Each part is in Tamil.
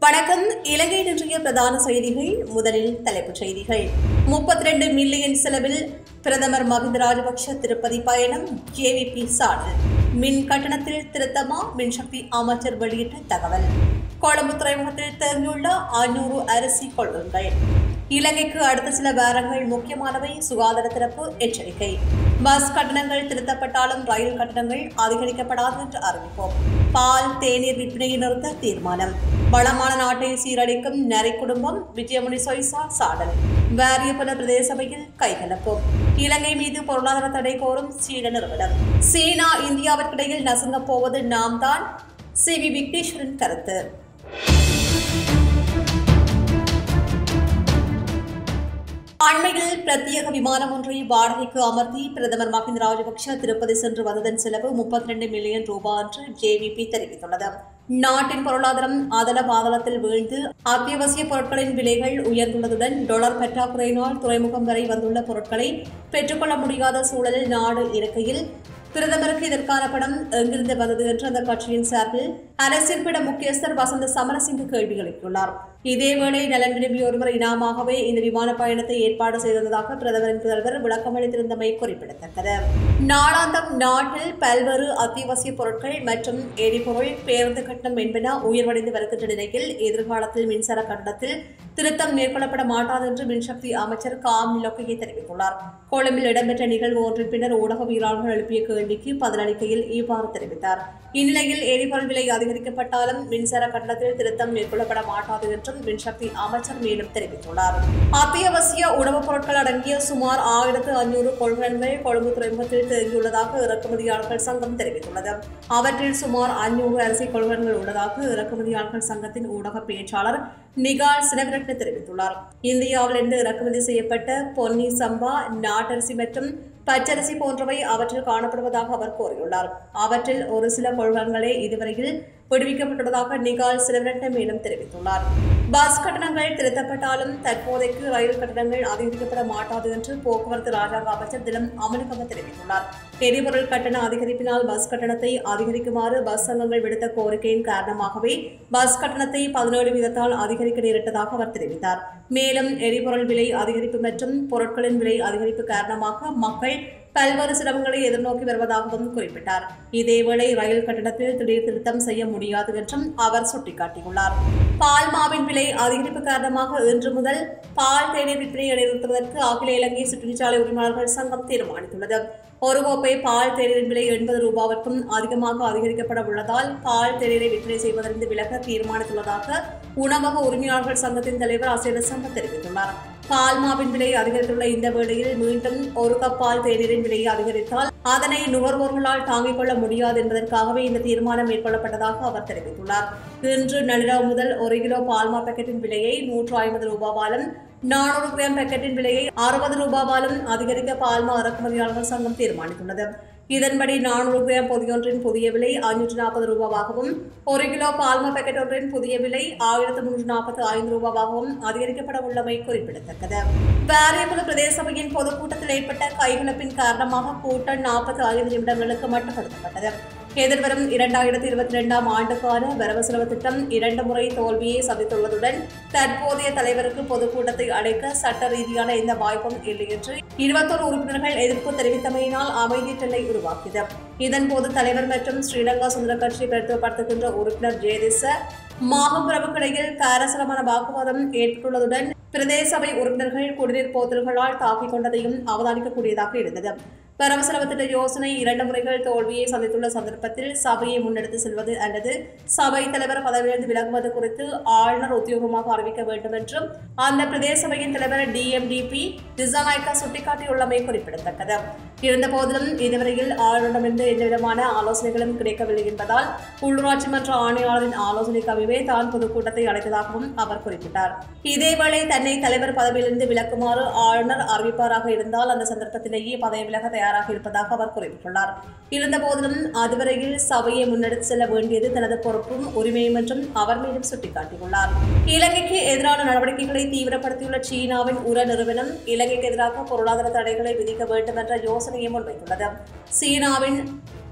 வணக்கம் இலங்கை இன்றைய பிரதான செய்திகள் முதலில் தலைப்புச் செய்திகள் முப்பத்தி ரெண்டு மில்லியன் செலவில் பிரதமர் மஹிந்த ராஜபக்ஷ திருப்பதி பயணம் ஜேவிபி சாடல் மின் கட்டணத்தில் திருத்தமா மின்சக்தி அமைச்சர் வெளியிட்ட தகவல் கொழும்பு துறைமுகத்தில் தேங்கியுள்ள ஐநூறு அரிசி கொள்கங்கள் இலங்கைக்கு அடுத்த சில வாரங்கள் முக்கியமானவை சுகாதார திறப்பு எச்சரிக்கை பஸ் கட்டணங்கள் திருத்தப்பட்டாலும் ரயில் கட்டணங்கள் அதிகரிக்கப்படாது என்று அறிவிப்போம் பால் தேநீர் விற்பனையை நிறுத்த தீர்மானம் வளமான நாட்டை சீரழிக்கும் நரி குடும்பம் விஜயமணி சொய்சா சாடல் வாரியபுல பிரதேச சபையில் கைகலப்பும் இலங்கை மீது பொருளாதார தடை கோரும் சீன நிறுவனம் சீனா இந்தியாவிற்கிடையில் நசுங்கப் போவது நாம் தான் சி வி விக்னேஸ்வரன் கருத்து அண்மையில் பிரத்யேக விமானம் ஒன்றை வாடகைக்கு அமர்த்தி பிரதமர் மஹிந்த ராஜபக்ஷ திருப்பதி சென்று வந்ததன் செலவு முப்பத்தி ரெண்டு மில்லியன் ரூபாய் என்று ஜேவிபி தெரிவித்துள்ளது நாட்டின் பொருளாதாரம் அதல பாதளத்தில் வீழ்ந்து அத்தியாவசிய பொருட்களின் விலைகள் உயர்ந்துள்ளதுடன் டொலர் பற்றாக்குறையினால் துறைமுகம் வரை வந்துள்ள பொருட்களை பெற்றுக்கொள்ள முடியாத சூழலில் நாடு இருக்கையில் பிரதமருக்கு இதற்கான பணம் எங்கிருந்து வந்தது என்று அந்த கட்சியின் சார்பில் அரசியல் பிட முக்கியஸ்தர் வசந்த சமரசிங்க கேள்வி எழுப்பியுள்ளார் இதேவேளை நலன் விரும்பி ஒருவர் இனாமாகவே இந்த விமான பயணத்தை ஏற்பாடு செய்திருந்ததாக பிரதமரின் புதல்வர் விளக்கமளித்திருந்தமை குறிப்பிடத்தக்கது நாளாந்தம் நாட்டில் பல்வேறு அத்தியாவசிய பொருட்கள் மற்றும் எரிபொருள் பேருந்து கட்டணம் என்பன உயர்வடைந்து வருகின்ற நிலையில் எதிர்காலத்தில் மின்சார கட்டணத்தில் திருத்தம் மேற்கொள்ளப்பட மாட்டாது என்று மின்சக்தி அமைச்சர் காம் நிலோக்கையை தெரிவித்துள்ளார் கொழும்பில் இடம்பெற்ற நிகழ்வு ஒன்றின் பின்னர் ஊடகவியலாளர்கள் எழுப்பிய கேள்விக்கு பதிலளிக்கையில் இவ்வாறு தெரிவித்தார் இந்நிலையில் எரிபொருள் விலை அதிகரிக்கப்பட்டாலும் மின்சார கட்டணத்தில் திருத்தம் மேற்கொள்ளப்பட மாட்டாது என்றும் மின்சக்தி அமைச்சர் மேலும் தெரிவித்துள்ளார் அத்தியாவசிய உணவுப் பொருட்கள் அடங்கிய சுமார் ஆயிரத்து ஐநூறு கொள்கலன்கள் கொழும்பு துறைமுகத்தில் தேங்கியுள்ளதாக இறக்குமதியாளர்கள் சங்கம் தெரிவித்துள்ளது அவற்றில் சுமார் ஐநூறு அரிசி கொள்கலன்கள் உள்ளதாக இறக்குமதியாளர்கள் சங்கத்தின் ஊடக பேச்சாளர் நிகால் சினவிரட்ன தெரிவித்துள்ளார் இந்தியாவிலிருந்து இறக்குமதி செய்யப்பட்ட பொன்னி சம்பா நாட்டரிசி மற்றும் பச்சரிசி போன்றவை அவற்றில் காணப்படுவதாக அவர் கூறியுள்ளார் அவற்றில் ஒரு சில கொள்கலன்களே இதுவரையில் விடுவிக்கப்பட்டுள்ளதாக நிகால் சிலவரட்ட மேலும் தெரிவித்துள்ளார் பஸ் கட்டணங்கள் திருத்தப்பட்டாலும் தற்போதைக்கு ரயில் கட்டணங்கள் அதிகரிக்கப்பட மாட்டாது என்று போக்குவரத்து ராஜாங்க அமைச்சர் தினம் அமலுக்கம தெரிவித்துள்ளார் எரிபொருள் கட்டண அதிகரிப்பினால் பஸ் கட்டணத்தை அதிகரிக்குமாறு பஸ் சங்கங்கள் விடுத்த கோரிக்கையின் காரணமாகவே பஸ் கட்டணத்தை பதினேழு வீதத்தால் அதிகரிக்க நேரிட்டதாக அவர் தெரிவித்தார் மேலும் எரிபொருள் விலை அதிகரிப்பு மற்றும் பொருட்களின் விலை அதிகரிப்பு காரணமாக மக்கள் பல்வேறு சிரமங்களை எதிர்நோக்கி வருவதாகவும் குறிப்பிட்டார் இதேவேளை ரயில் கட்டணத்தில் திடீர் திருத்தம் செய்ய முடியாது என்றும் அவர் சுட்டிக்காட்டியுள்ளார் பால் மாவின் விலை அதிகரிப்பு காரணமாக இன்று முதல் பால் தேநீர் விற்பனையை நிறுத்துவதற்கு அகில இலங்கை சுற்றுச்சாலை உரிமையாளர்கள் சங்கம் தீர்மானித்துள்ளது ஒரு கோப்பை பால் தேநீரின் விலை எண்பது ரூபாவிற்கும் அதிகமாக அதிகரிக்கப்பட உள்ளதால் பால் தேநீரை விற்பனை செய்வதிலிருந்து விலக தீர்மானித்துள்ளதாக உணவக உரிமையாளர்கள் சங்கத்தின் தலைவர் அசேத சம்பத் தெரிவித்துள்ளார் பால்மாவின் விலை அதிகரித்துள்ள இந்த வேளையில் மீண்டும் ஒரு கப் பால் தேநீரின் விலையை அதிகரித்தால் அதனை நுகர்வோர்களால் தாங்கிக் கொள்ள முடியாது என்பதற்காகவே இந்த தீர்மானம் மேற்கொள்ளப்பட்டதாக அவர் தெரிவித்துள்ளார் இன்று நள்ளிரவு முதல் ஒரு கிலோ பால்மா பாக்கெட்டின் விலையை நூற்று ஐம்பது ரூபாவாலும் நானூறு கிராம் பாக்கெட்டின் விலையை அறுபது ரூபாவாலும் அதிகரிக்க பால்மா இறக்குமதியாளர்கள் சங்கம் தீர்மானித்துள்ளது இதன்படி நானூறு கிராம் பொதியொன்றின் புதிய விலை ஐநூற்று நாற்பது ரூபாவாகவும் ஒரு கிலோ பால்மா பாக்கெட் ஒன்றின் புதிய விலை ஆயிரத்து முன்னூற்று நாற்பத்தி ஐந்து ரூபாவாகவும் அதிகரிக்கப்பட உள்ளமை குறிப்பிடத்தக்கது வாரியகுல பிரதேச சபையின் பொதுக்கூட்டத்தில் ஏற்பட்ட கைகலப்பின் காரணமாக கூட்டம் நாற்பத்தி ஐந்து நிமிடங்களுக்கு மட்டுப்படுத்தப்பட்டது எதிர்வரும் இரண்டாயிரத்தி இருபத்தி இரண்டாம் ஆண்டுக்கான வரவு செலவு திட்டம் இரண்டு முறை தோல்வியை சந்தித்துள்ளதுடன் தற்போதைய தலைவருக்கு பொதுக்கூட்டத்தை அழைக்க சட்ட ரீதியான எந்த வாய்ப்பும் இல்லை என்று இருபத்தோரு உறுப்பினர்கள் எதிர்ப்பு தெரிவித்தமையினால் அமைதியிட்டலை உருவாக்கியது இதன்போது தலைவர் மற்றும் ஸ்ரீலங்கா சுதந்திர கட்சி பிரதிபடுத்துகின்ற உறுப்பினர் ஜெயதிச மாகப்பிரபுக்கிடையில் காரசலமான வாக்குவாதம் ஏற்பட்டுள்ளதுடன் பிரதேச சபை உறுப்பினர்கள் குடிநீர் போத்தல்களால் தாக்கிக் கொண்டதையும் அவதானிக்கக்கூடியதாக இருந்தது வரவு செலவு திட்ட யோசனை இரண்டு முறைகள் தோல்வியை சந்தித்துள்ள சந்தர்ப்பத்தில் சபையை முன்னெடுத்து செல்வது அல்லது சபை தலைவர் பதவியிலிருந்து விலகுவது குறித்து ஆளுநர் உத்தியோகமாக அறிவிக்க வேண்டும் என்றும் அந்த பிரதேச சபையின் தலைவர் டிஎம்டிபி திசாநாயக்கா சுட்டிக்காட்டியுள்ளமை குறிப்பிடத்தக்கது இருந்தபோதிலும் இதுவரையில் ஆளுநரிடமிருந்து எந்தவிதமான ஆலோசனைகளும் கிடைக்கவில்லை என்பதால் உள்ளூராட்சி மன்ற ஆணையாளரின் ஆலோசனைக்கு அமைவே தான் பொதுக்கூட்டத்தை அழைத்ததாகவும் அவர் குறிப்பிட்டார் இதேவேளை தன்னை தலைவர் பதவியிலிருந்து விலக்குமாறு ஆளுநர் அறிவிப்பாராக இருந்தால் அந்த சந்தர்ப்பத்திலேயே பதவி விலக தயாராக இருப்பதாக அவர் குறிப்பிட்டுள்ளார் இருந்தபோதிலும் அதுவரையில் சபையை முன்னெடுத்து செல்ல வேண்டியது தனது பொறுப்பும் உரிமையும் என்றும் அவர் மீண்டும் சுட்டிக்காட்டியுள்ளார் இலங்கைக்கு எதிரான நடவடிக்கைகளை தீவிரப்படுத்தியுள்ள சீனாவின் உர நிறுவனம் இலங்கைக்கு எதிராக பொருளாதார தடைகளை விதிக்க வேண்டும் என்ற யோசனையை முன்வைத்துள்ளது சீனாவின்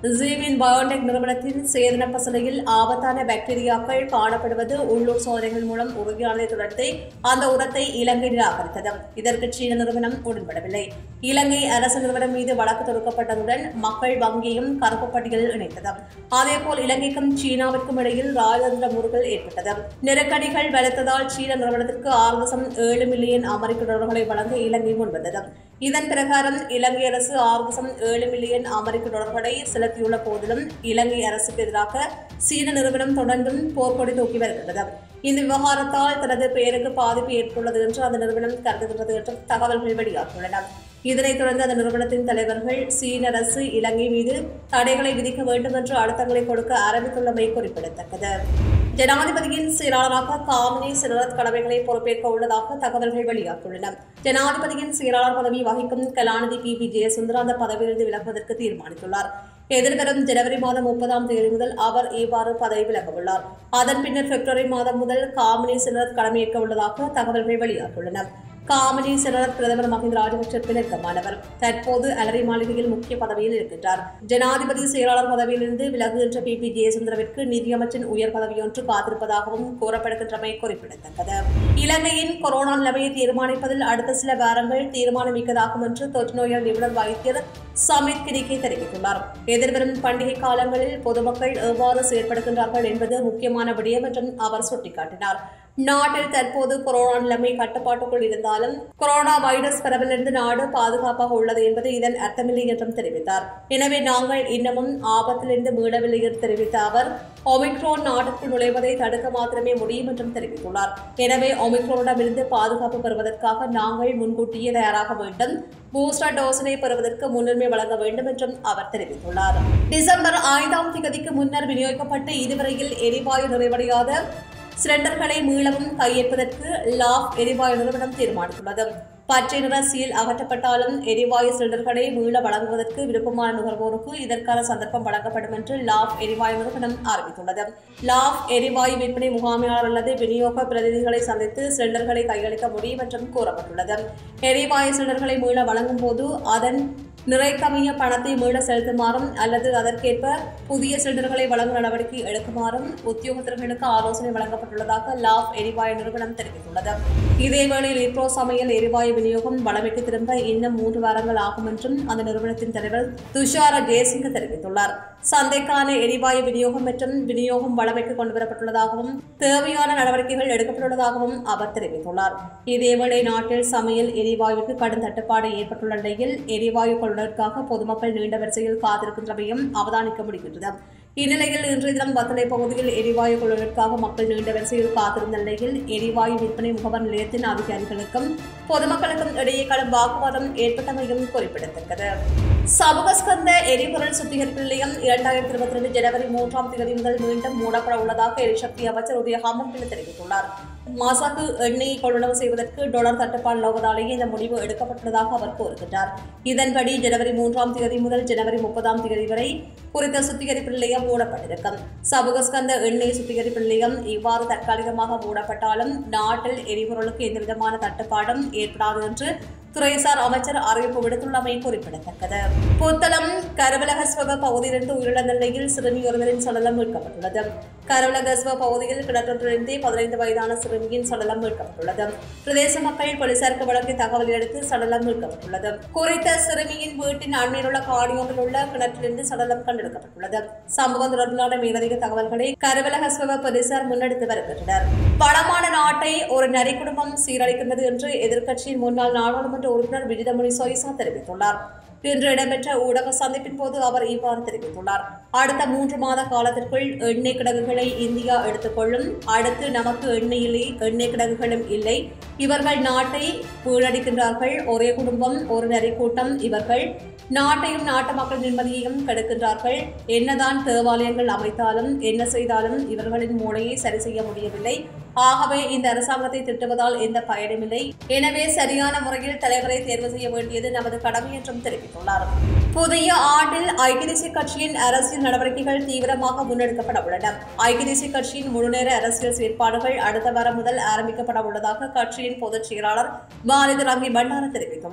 ஜீவின் பயோடெக் நிறுவனத்தின் சேதன பசலையில் ஆபத்தான பாக்டீரியாக்கள் காணப்படுவது உள்ளூர் சோதனைகள் மூலம் உறுதியானதை தொடர்ந்து அந்த உரத்தை இலங்கை நிராகரித்தது இதற்கு சீன நிறுவனம் உடன்படவில்லை இலங்கை அரசு நிறுவனம் மீது வழக்கு தொடுக்கப்பட்டதுடன் மக்கள் வங்கியும் கருப்பு பட்டியலில் இணைத்தது அதேபோல் இலங்கைக்கும் சீனாவிற்கும் இடையில் ராஜதந்திர முறுகல் ஏற்பட்டது நெருக்கடிகள் வலுத்ததால் சீன நிறுவனத்திற்கு ஆறு தசம் ஏழு மில்லியன் அமெரிக்க டாலர்களை வழங்க இலங்கை முன்வந்தது இதன் பிரகாரம் இலங்கை அரசு ஆறு தசம் ஏழு மில்லியன் அமெரிக்க டாலர்களை செலுத்தியுள்ள போதிலும் இலங்கை அரசுக்கு எதிராக சீன நிறுவனம் தொடர்ந்தும் போர்க்கொடி தூக்கி வருகிறது இந்த விவகாரத்தால் தனது பெயருக்கு பாதிப்பு ஏற்பட்டுள்ளது என்று அந்த நிறுவனம் கருதுகிறது என்று தகவல்கள் வெளியாகியுள்ளன இதனைத் தொடர்ந்து அந்த நிறுவனத்தின் தலைவர்கள் சீன அரசு இலங்கை மீது தடைகளை விதிக்க வேண்டும் என்று அழுத்தங்களை கொடுக்க ஆரம்பித்துள்ளமை குறிப்பிடத்தக்கது ஜனாதிபதியின் செயலாளராக காமினி சிலரத் கடமைகளை பொறுப்பேற்க உள்ளதாக தகவல்கள் வெளியாகியுள்ளன ஜனாதிபதியின் செயலாளர் பதவி வகிக்கும் கலாநிதி பி பி ஜெயசுந்தர் அந்த பதவியிலிருந்து விலகுவதற்கு தீர்மானித்துள்ளார் எதிர்வரும் ஜனவரி மாதம் முப்பதாம் தேதி முதல் அவர் இவ்வாறு பதவி விலக உள்ளார் அதன் பின்னர் பிப்ரவரி மாதம் முதல் காமினி சிலரத் கடமையேற்க உள்ளதாக தகவல்கள் வெளியாகியுள்ளன காமினி சிலரத் பிரதமர் மஹிந்த ராஜபக்சேற்கு நெருக்கமானவர் தற்போது அலரி மாளிகையில் முக்கிய பதவியில் இருக்கின்றார் ஜனாதிபதி செயலாளர் பதவியிலிருந்து விலகுகின்ற பி பி ஜெயசுந்தரவிற்கு நிதியமைச்சின் உயர் பதவியொன்று காத்திருப்பதாகவும் கூறப்படுகின்றமை குறிப்பிடத்தக்கது இலங்கையின் கொரோனா நிலைமையை தீர்மானிப்பதில் அடுத்த சில வாரங்கள் தீர்மானமிக்கதாகும் என்று தொற்று நோயால் நிபுணர் வைத்தியர் சமித் கிரிக்கை தெரிவித்துள்ளார் எதிர்வரும் பண்டிகை காலங்களில் பொதுமக்கள் எவ்வாறு செயற்படுகின்றார்கள் என்பது முக்கியமான விடயம் என்றும் அவர் சுட்டிக்காட்டினார் நாட்டில் தற்போது கொரோனா நிலைமை கட்டுப்பாட்டுக்குள் இருந்தாலும் கொரோனா வைரஸ் பரவலிருந்து நாடு பாதுகாப்பாக உள்ளது என்பது இதன் அர்த்தமில்லை என்றும் தெரிவித்தார் எனவே நாங்கள் இன்னமும் ஆபத்திலிருந்து மீளவில்லை என்று தெரிவித்த அவர் ஒமிக்ரோன் நாட்டுக்குள் நுழைவதை தடுக்க மாத்திரமே முடியும் என்றும் தெரிவித்துள்ளார் எனவே ஒமிக்ரோனிடமிருந்து பாதுகாப்பு பெறுவதற்காக நாங்கள் முன்கூட்டியே தயாராக வேண்டும் பூஸ்டர் டோஸினை பெறுவதற்கு முன்னுரிமை வழங்க வேண்டும் என்றும் அவர் தெரிவித்துள்ளார் டிசம்பர் ஐந்தாம் தேதிக்கு முன்னர் விநியோகிக்கப்பட்டு இதுவரையில் எரிவாயு நிறைவடையாத சிலிண்டர்களை மீளவும் கையேற்பதற்கு லாப் எரிவாயு நிறுவனம் தீர்மானித்துள்ளது பச்சை நிற சீல் அகற்றப்பட்டாலும் எரிவாயு சிலிண்டர்களை மீள வழங்குவதற்கு விருப்பமான நுகர்வோருக்கு இதற்கான சந்தர்ப்பம் வழங்கப்படும் என்று லாப் எரிவாயு நிறுவனம் அறிவித்துள்ளது லாப் எரிவாயு விற்பனை முகாமையாளர் அல்லது விநியோக பிரதிநிதிகளை சந்தித்து சிலிண்டர்களை கையளிக்க முடியும் என்றும் கூறப்பட்டுள்ளது எரிவாயு சிலிண்டர்களை மீள வழங்கும் போது அதன் நிறைக்கமைய பணத்தை மீள செலுத்துமாறும் அல்லது அதற்கேற்ப புதிய சிலிண்டர்களை வழங்கும் நடவடிக்கை எடுக்குமாறும் உத்தியோகத்தர்களுக்கு ஆலோசனை வழங்கப்பட்டுள்ளதாக லாப் எரிவாயு நிறுவனம் தெரிவித்துள்ளது இதேவேளை லிப்ரோ சமையல் எரிவாயு விநியோகம் வளமைக்கு திரும்ப இன்னும் மூன்று வாரங்கள் ஆகும் என்றும் அந்த நிறுவனத்தின் தலைவர் துஷார ஜெயசிங்க தெரிவித்துள்ளார் சந்தைக்கான எரிவாயு விநியோகம் மற்றும் விநியோகம் வளமைக்கு கொண்டுவரப்பட்டுள்ளதாகவும் தேவையான நடவடிக்கைகள் எடுக்கப்பட்டுள்ளதாகவும் அவர் தெரிவித்துள்ளார் இதேவேளை நாட்டில் சமையல் எரிவாயுக்கு கடும் தட்டுப்பாடு ஏற்பட்டுள்ள நிலையில் எரிவாயு கொள்வதற்காக பொதுமக்கள் நீண்ட வரிசையில் காத்திருக்கின்றமையும் அவதானிக்க முடிகின்றது இந்நிலையில் இன்றைய தினம் வத்தலை பகுதியில் எரிவாயு கொள்வதற்காக மக்கள் நீண்ட வரிசையில் காத்திருந்த நிலையில் எரிவாயு விற்பனை முகவர் நிலையத்தின் அதிகாரிகளுக்கும் பொதுமக்களுக்கும் இடையே கடும் வாக்குவாதம் ஏற்பட்டமையும் குறிப்பிடத்தக்கது சமூகஸ்கந்த எரிபொருள் சுத்திகரிப்பு நிலையம் இரண்டாயிரத்தி இருபத்தி ரெண்டு ஜனவரி மூன்றாம் தேதி முதல் மீண்டும் மூடப்பட உள்ளதாக எரிசக்தி அமைச்சர் உதய ஹாமன்பில் தெரிவித்துள்ளார் மசகு எண்ணெயை கொள்வனவு செய்வதற்கு டாலர் தட்டுப்பாடு நிலவுவதாலேயே இந்த முடிவு எடுக்கப்பட்டுள்ளதாக அவர் கூறுகின்றார் இதன்படி ஜனவரி மூன்றாம் தேதி முதல் ஜனவரி முப்பதாம் தேதி வரை குறித்த சுத்திகரிப்பு நிலையம் மூடப்பட்டிருக்கும் சபுகஸ்கந்த எண்ணெய் சுத்திகரிப்பு நிலையம் இவ்வாறு தற்காலிகமாக மூடப்பட்டாலும் நாட்டில் எரிபொருளுக்கு எந்தவிதமான தட்டுப்பாடும் ஏற்படாது என்று துறைசார் அமைச்சர் அறிவிப்பு விடுத்துள்ளமை குறிப்பிடத்தக்கது புத்தளம் கரவலகஸ்வக பகுதியிலிருந்து உயிரிழந்த நிலையில் சிறுமி ஒருவரின் சடலம் மீட்கப்பட்டுள்ளது கரவலகஸ்வ பகுதியில் கிணற்றொன்றிலிருந்து பதினைந்து வயதான சிறுமியின் சடலம் மீட்கப்பட்டுள்ளது பிரதேச மக்கள் போலீசாருக்கு வழங்கிய தகவலை அடுத்து சடலம் மீட்கப்பட்டுள்ளது குறித்த சிறுமியின் வீட்டின் அண்மையில் உள்ள காணியோவில் உள்ள கிணற்றிலிருந்து சடலம் கண்டெடுக்கப்பட்டுள்ளது சம்பவம் தொடர்பிலான மேலதிக தகவல்களை கரவலகஸ்வக போலீசார் முன்னெடுத்து வருகின்றனர் வளமான நாட்டை ஒரு நரி குடும்பம் சீரழிக்கின்றது என்று எதிர்க்கட்சியின் முன்னாள் நாடாளுமன்ற உறுப்பினர் விஜிதமுனி சொய்சா தெரிவித்துள்ளார் இன்று இடம்பெற்ற ஊடக சந்திப்பின் போது அவர் இவ்வாறு தெரிவித்துள்ளார் அடுத்த மூன்று மாத காலத்திற்குள் எண்ணெய் கிடங்குகளை இந்தியா எடுத்துக்கொள்ளும் அடுத்து நமக்கு எண்ணெய் இல்லை எண்ணெய் கிடங்குகளும் இல்லை இவர்கள் நாட்டை வீழடிக்கின்றார்கள் ஒரே குடும்பம் ஒரு நெறி கூட்டம் இவர்கள் நாட்டையும் நாட்டு மக்கள் நிம்மதியையும் கெடுக்கின்றார்கள் என்னதான் தேவாலயங்கள் அமைத்தாலும் என்ன செய்தாலும் இவர்களின் மூளையை சரி செய்ய முடியவில்லை ஆகவே இந்த அரசாங்கத்தை திட்டுவதால் எந்த பயனுமில்லை எனவே சரியான முறையில் தலைவரை தேர்வு செய்ய வேண்டியது நமது கடமை என்றும் தெரிவித்துள்ளார் புதிய ஆண்டில் ஐக்கிய தேசிய கட்சியின் அரசியல் நடவடிக்கைகள் தீவிரமாக முன்னெடுக்கப்பட உள்ளன ஐக்கிய தேசிய கட்சியின் முழுநேர அரசியல் செயற்பாடுகள் அடுத்த வாரம் முதல் ஆரம்பிக்கப்பட உள்ளதாக கட்சியின் பொதுச் செயலாளர் மாலித ரங்கி பண்டார தெரிவித்துள்ளார்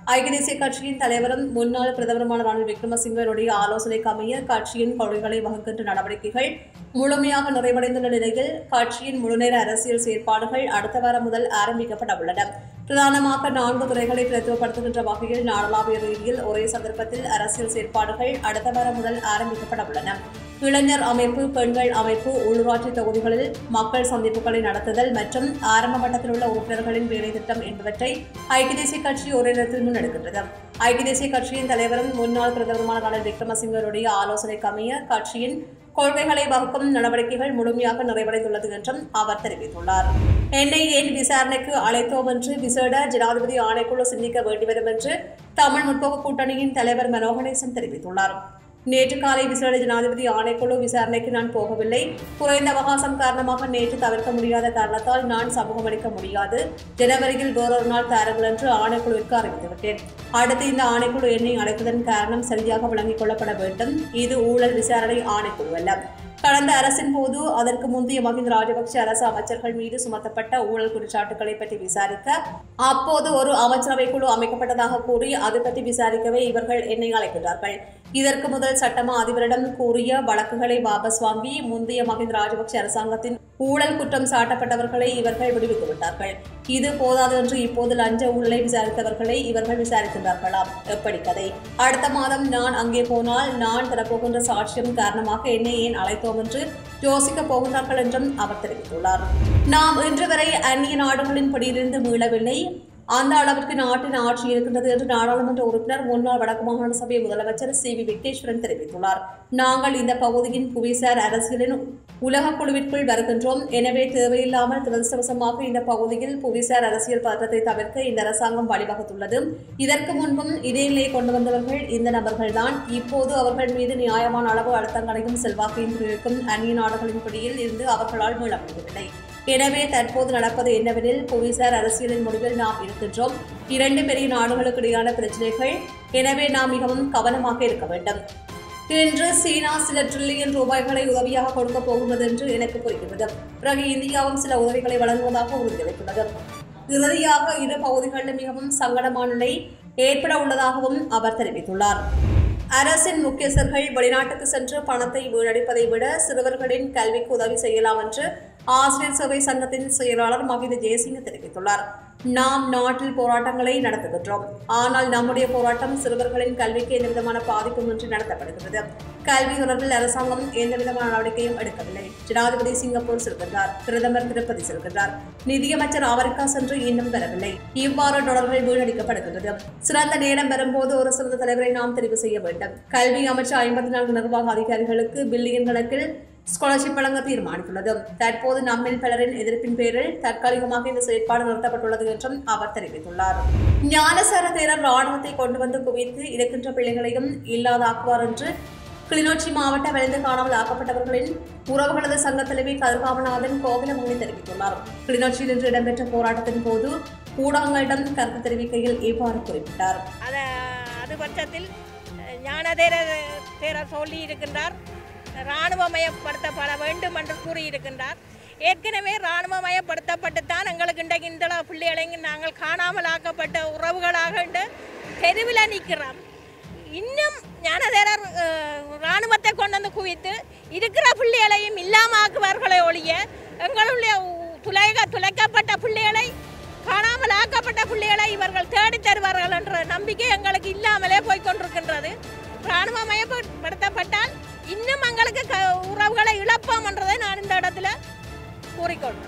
ஐக்கிய தேசிய கட்சியின் தலைவரும் முன்னாள் பிரதமருமான ரணில் விக்ரமசிங்கனுடைய ஆலோசனைக்கு அமைய கட்சியின் கொள்கைகளை வகுக்கின்ற நடவடிக்கைகள் முழுமையாக நிறைவடைந்துள்ள நிலையில் கட்சியின் முழுநேர அரசியல் செயற்பாடுகள் அடுத்த வாரம் முதல் ஆரம்பிக்கப்பட உள்ளன பிரதானமாக நான்கு துறைகளை பிரதிபப்படுத்துகின்ற வகையில் நாடளாவிய ரீதியில் ஒரே சந்தர்ப்பத்தில் அரசியல் செயற்பாடுகள் அடுத்த வாரம் முதல் ஆரம்பிக்கப்பட உள்ளன இளைஞர் அமைப்பு பெண்கள் அமைப்பு உள்ளூராட்சி தொகுதிகளில் மக்கள் சந்திப்புகளை நடத்துதல் மற்றும் ஆரம்ப மட்டத்தில் உள்ள உறுப்பினர்களின் வேலை திட்டம் என்பவற்றை ஐக்கிய தேசிய கட்சி ஒரே நேரத்தில் முன்னெடுக்கின்றது ஐக்கிய தேசிய கட்சியின் தலைவரும் முன்னாள் பிரதமருமான ரணில் விக்ரமசிங்கருடைய ஆலோசனைக்கு அமைய கட்சியின் கொள்கைகளை வகுக்கும் நடவடிக்கைகள் முழுமையாக நிறைவடைந்துள்ளது என்றும் அவர் தெரிவித்துள்ளார் என்னை ஏன் விசாரணைக்கு அழைத்தோம் என்று விசேட ஜனாதிபதி ஆணைக்குழு சிந்திக்க வேண்டிவரும் என்று தமிழ் முற்போக்கு கூட்டணியின் தலைவர் மனோகணேசன் தெரிவித்துள்ளார் நேற்று காலை விசேட ஜனாதிபதி ஆணைக்குழு விசாரணைக்கு நான் போகவில்லை குறைந்த அவகாசம் காரணமாக நேற்று தவிர்க்க முடியாத காரணத்தால் நான் சமூகம் அளிக்க முடியாது ஜனவரியில் வேறொரு நாள் தாருங்கள் என்று ஆணைக்குழுவிற்கு அறிவித்துவிட்டேன் அடுத்து இந்த ஆணைக்குழு என்னை அழைத்ததன் காரணம் சரியாக விளங்கிக் கொள்ளப்பட வேண்டும் இது ஊழல் விசாரணை ஆணைக்குழு அல்ல கடந்த அரசின் போது அதற்கு முந்தைய மஹிந்த ராஜபக்ஷ அரசு அமைச்சர்கள் மீது சுமத்தப்பட்ட ஊழல் குற்றச்சாட்டுகளை பற்றி விசாரிக்க அப்போது ஒரு அமைச்சரவை குழு அமைக்கப்பட்டதாக கூறி அது பற்றி விசாரிக்கவே இவர்கள் என்னை அழைக்கிறார்கள் இதற்கு முதல் சட்டமா அதிபரிடம் கூறிய வழக்குகளை வாபஸ் வாங்கி முந்தைய மஹிந்த ராஜபக்ஷ அரசாங்கத்தின் ஊழல் குற்றம் சாட்டப்பட்டவர்களை இவர்கள் விடுவித்து விட்டார்கள் இது போதாது என்று இப்போது லஞ்ச ஊழலை விசாரித்தவர்களை இவர்கள் விசாரிக்கின்றார்களாம் எப்படி கதை அடுத்த மாதம் நான் அங்கே போனால் நான் தரப்போகின்ற சாட்சியம் காரணமாக என்னை ஏன் அழைத்தோம் என்று யோசிக்கப் போகின்றார்கள் என்றும் அவர் தெரிவித்துள்ளார் நாம் இன்று வரை அந்நிய நாடுகளின் படியிலிருந்து மீளவில்லை அந்த அளவிற்கு நாட்டின் ஆட்சி இருக்கின்றது என்று நாடாளுமன்ற உறுப்பினர் முன்னாள் வடக்கு மாகாண சபை முதலமைச்சர் சி வி விக்னேஸ்வரன் தெரிவித்துள்ளார் நாங்கள் இந்த பகுதியின் புவிசார் அரசியலின் உலக குழுவிற்குள் வருகின்றோம் எனவே தேவையில்லாமல் துரதிருஷ்டவசமாக இந்த பகுதியில் புவிசார் அரசியல் பதற்றத்தை தவிர்க்க இந்த அரசாங்கம் வழிவகுத்துள்ளது இதற்கு முன்பும் இதே நிலையை கொண்டு வந்தவர்கள் இந்த நபர்கள்தான் இப்போது அவர்கள் மீது நியாயமான அளவு அழுத்தங்களையும் செல்வாக்கையும் பிரயோகிக்கும் அந்நிய நாடுகளின் பிடியில் இருந்து அவர்களால் மீள முடியவில்லை எனவே தற்போது நடப்பது என்னவெனில் புவிசார் அரசியலின் முடிவில் நாம் இருக்கின்றோம் இரண்டு பெரிய நாடுகளுக்கு இடையான பிரச்சினைகள் எனவே நாம் மிகவும் கவனமாக இருக்க வேண்டும் இன்று சீனா சில டிரில்லியன் ரூபாய்களை உதவியாக கொடுக்க போகின்றது என்று எனக்கு புரிகிறது பிறகு இந்தியாவும் சில உதவிகளை வழங்குவதாக உறுதியளித்துள்ளது இறுதியாக இரு பகுதிகளிலும் மிகவும் சங்கடமான நிலை ஏற்பட உள்ளதாகவும் அவர் தெரிவித்துள்ளார் அரசின் முக்கியஸ்தர்கள் வெளிநாட்டுக்கு சென்று பணத்தை வீணடிப்பதை விட சிறுவர்களின் கல்விக்கு உதவி செய்யலாம் என்று ஆசிரியர் சேவை சங்கத்தின் செயலாளர் மகிந்த ஜெயசிங்க தெரிவித்துள்ளார் நாம் நாட்டில் போராட்டங்களை நடத்துகின்றோம் ஆனால் நம்முடைய போராட்டம் சிறுவர்களின் கல்விக்கு எந்தவிதமான பாதிப்பும் இன்றி நடத்தப்படுகிறது கல்வி தொடர்பில் அரசாங்கம் எந்தவிதமான நடவடிக்கையும் எடுக்கவில்லை ஜனாதிபதி சிங்கப்பூர் செல்கின்றார் பிரதமர் திருப்பதி செல்கின்றார் நிதியமைச்சர் ஆப்பிரிக்கா சென்று இன்னும் வரவில்லை இவ்வாறு தொடர்கள் வீணடிக்கப்படுகின்றது சிறந்த நேரம் வரும்போது ஒரு சிறந்த தலைவரை நாம் தெரிவு செய்ய வேண்டும் கல்வி அமைச்சர் ஐம்பத்தி நான்கு நிர்வாக அதிகாரிகளுக்கு பில்லியன் கணக்கில் ஸ்காலர்ஷிப் வழங்க தீர்மானித்துள்ளது தற்போது நம்மில் பலரின் எதிர்ப்பின் பேரில் தற்காலிகமாக இந்த செயற்பாடு நிறுத்தப்பட்டுள்ளது என்றும் அவர் தெரிவித்துள்ளார் ஞானசார தேரர் ராணுவத்தை கொண்டு வந்து குவித்து இருக்கின்ற பிள்ளைகளையும் இல்லாதாக்குவார் என்று கிளிநொச்சி மாவட்ட விளைந்து காணாமல் ஆக்கப்பட்டவர்களின் உறவுகளது சங்க தலைவி கதிர்காமநாதன் கோவிலமணி தெரிவித்துள்ளார் கிளிநொச்சியில் இன்று இடம்பெற்ற போராட்டத்தின் போது ஊடகங்களிடம் கருத்து தெரிவிக்கையில் இவ்வாறு குறிப்பிட்டார் அத அது பட்சத்தில் அஹ், ஞானதேர தேர சொல்லி இருக்கின்றார் இராணுவமயப்படுத்தப்பட வேண்டும் என்று கூறியிருக்கின்றார் ஏற்கனவே இராணுவமயப்படுத்தப்பட்டுத்தான் எங்களுக்கு இன்றைக்கு இந்த அளவு பிள்ளைகளைங்க நாங்கள் காணாமல் ஆக்கப்பட்ட உறவுகளாக இன்று தெருவில் நிற்கிறோம் இன்னும் ஞானதேரர் அஹ், இராணுவத்தை கொண்டு வந்து குவித்து இருக்கிற பிள்ளைகளையும் இல்லாமாக்குவார்களே ஒழிய எங்களுடைய உ- துளைக துளைக்கப்பட்ட பிள்ளைகளை காணாமல் ஆக்கப்பட்ட பிள்ளைகளை இவர்கள் தேடித் தருவார்கள் என்ற நம்பிக்கை எங்களுக்கு இல்லாமலே போய் கொண்டிருக்கின்றது இராணுவமயப்படுத்தப்பட்டால் இன்னும் எங்களுக்கு க உறவுகளை இழப்போம் என்றதை நான் இந்த இடத்துல கூறிக்கொள்கிறேன்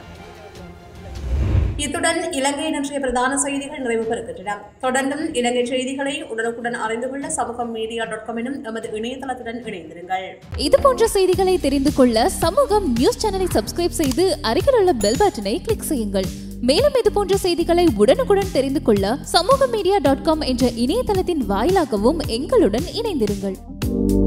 இத்துடன் இலங்கை இன்றைய பிரதான செய்திகள் நிறைவு பெறுகின்றன தொடர்ந்தும் இலங்கை செய்திகளை உடனுக்குடன் அறிந்து கொள்ள சமூகம் மீடியா டாட் காம் எனும் எமது இணையதளத்துடன் இணைந்திருங்கள் இது போன்ற செய்திகளை தெரிந்து கொள்ள சமூகம் நியூஸ் சேனலை சப்ஸ்கிரைப் செய்து அருகில் உள்ள பெல் பட்டனை கிளிக் செய்யுங்கள் மேலும் இது போன்ற செய்திகளை உடனுக்குடன் தெரிந்து கொள்ள சமூக மீடியா டாட் காம் என்ற இணையதளத்தின் வாயிலாகவும் எங்களுடன் இணைந்திருங்கள்